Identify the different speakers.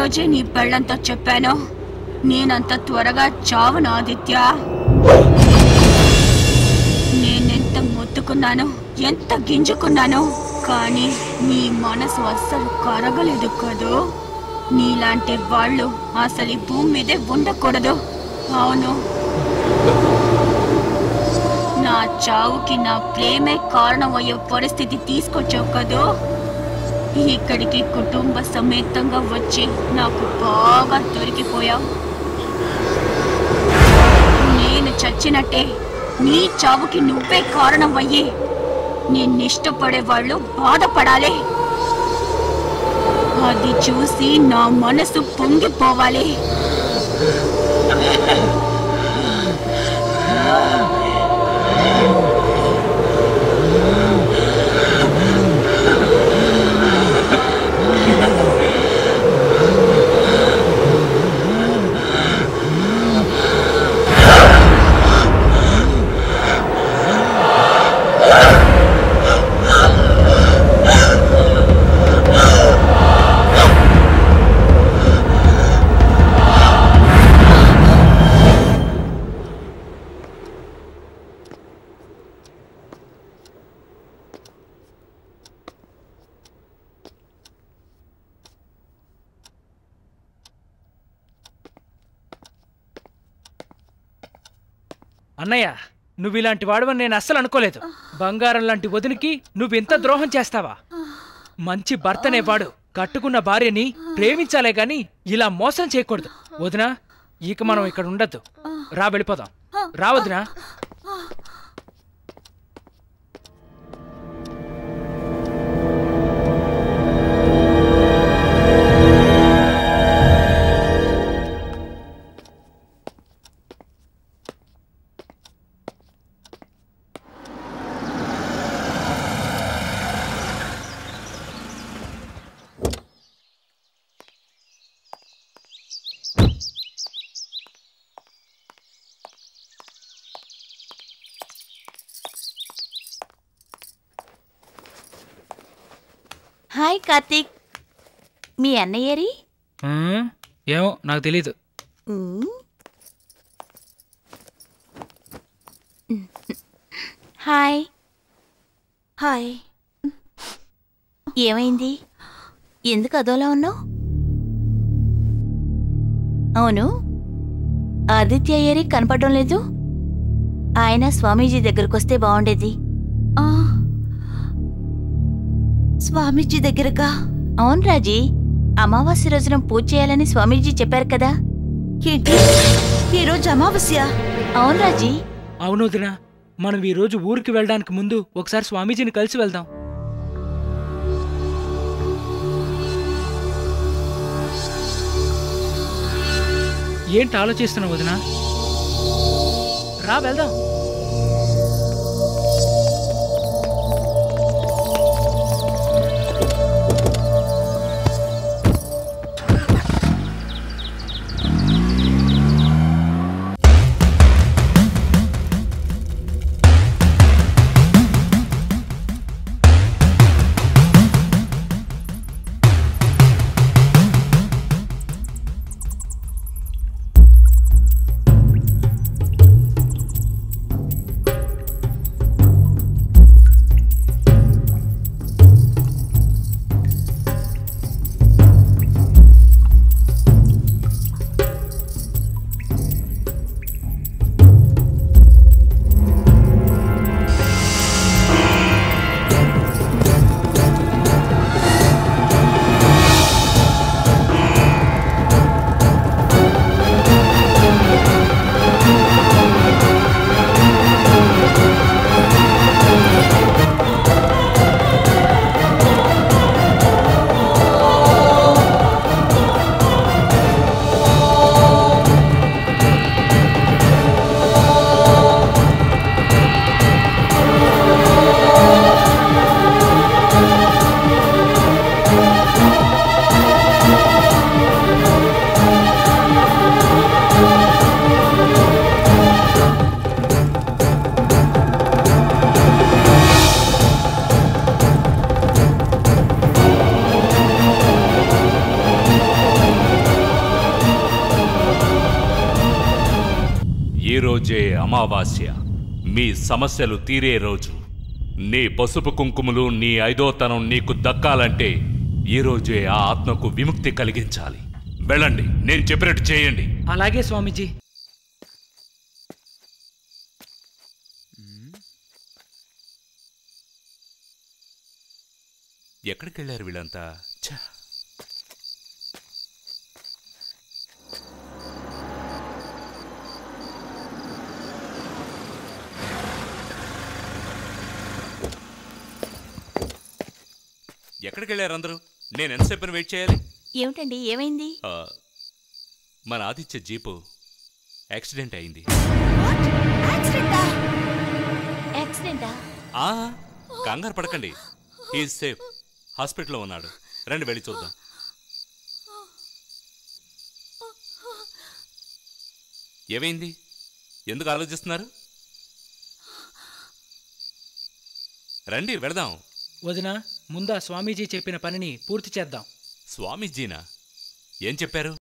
Speaker 1: రోజే నీ పెళ్ళంతో చెప్పాను నేనంత త్వరగా చావను ఆదిత్య నేనెంత మొత్తుకున్నాను ఎంత గింజుకున్నాను కానీ నీ మనసు అస్సలు కరగలేదు కదూ నీలాంటి వాళ్ళు అసలు ఈ భూమి మీదే ఉండకూడదు అవును నా చావుకి నా ప్రేమే కారణం అయ్యే పరిస్థితి తీసుకొచ్చావు కదూ ఇక్కడికి కుటుంబ సమేతంగా వచ్చి నాకు బాగా దొరికిపోయావు నేను చచ్చినట్టే నీ చావుకి నువ్వే కారణం అయ్యి నిన్నిష్టపడే వాళ్ళు బాధపడాలి అది చూసి నా మనసు పొంగిపోవాలి
Speaker 2: అన్నయ్య నువ్వు ఇలాంటి వాడవని నేను అస్సలు అనుకోలేదు బంగారం లాంటి వదినికి నువ్వు ఇంత ద్రోహం చేస్తావా మంచి భర్తనేవాడు కట్టుకున్న భార్యని ప్రేమించాలే గాని ఇలా మోసం చేయకూడదు వదినా ఇక మనం ఇక్కడ ఉండద్దు రా వెళ్ళిపోదాం రా వదినా
Speaker 3: హాయ్ కార్తీక్ మీ అన్నయ్యరి
Speaker 2: ఉమ్, ఏమో నాకు తెలీదు
Speaker 3: హాయ్
Speaker 4: హాయ్
Speaker 3: ఏమైంది ఎందుకు అదోలా ఉన్నావు అవును ఆదిత్య అయ్యరి కనపడడం లేదు ఆయన స్వామీజీ దగ్గరకు వస్తే బాగుండేది
Speaker 4: ఆ, స్వామీజీ దగ్గరగా
Speaker 3: అవును రాజీ అమావాస్య రోజున పూజ చేయాలని స్వామీజీ చెప్పారు కదా
Speaker 4: ఏంటి ఈరోజు అమావాస్య
Speaker 3: అవును రాజీ
Speaker 2: అవును వదినా మనం ఈ రోజు ఊరికి వెళ్ళడానికి ముందు ఒకసారి స్వామీజీని కలిసి వెళ్దాం ఏంటి ఆలోచిస్తున్నావు వదినా రా వెళ్దాం
Speaker 5: ఈరోజే అమావాస్య మీ సమస్యలు తీరే రోజు నీ పసుపు కుంకుమలు నీ ఐదోతనం నీకు దక్కాలంటే ఈరోజే ఆ ఆత్మకు విముక్తి కలిగించాలి వెళ్ళండి నేను చెప్పినట్టు చేయండి
Speaker 2: అలాగే స్వామీజీ
Speaker 5: ఎక్కడికి వెళ్ళారు వీళ్ళంతా ఛ! ఎక్కడికి వెళ్ళారు అందరూ నేను ఎంతసేపు వెయిట్ చేయాలి
Speaker 3: ఏమిటండి ఏమైంది
Speaker 5: ఆ, మన ఆదిత్య జీపు యాక్సిడెంట్ అయింది
Speaker 3: యాక్సిడెంటా
Speaker 5: ఆ కంగారు పడకండి హీ సేఫ్ హాస్పిటల్లో ఉన్నాడు రండి వెళ్ళి చూద్దాం ఏమైంది ఎందుకు ఆలోచిస్తున్నారు రండి వెళదాం
Speaker 2: వదిన ముందా స్వామీజీ చెప్పిన పనిని పూర్తి చేద్దాం
Speaker 5: స్వామీజీనా ఏం చెప్పారు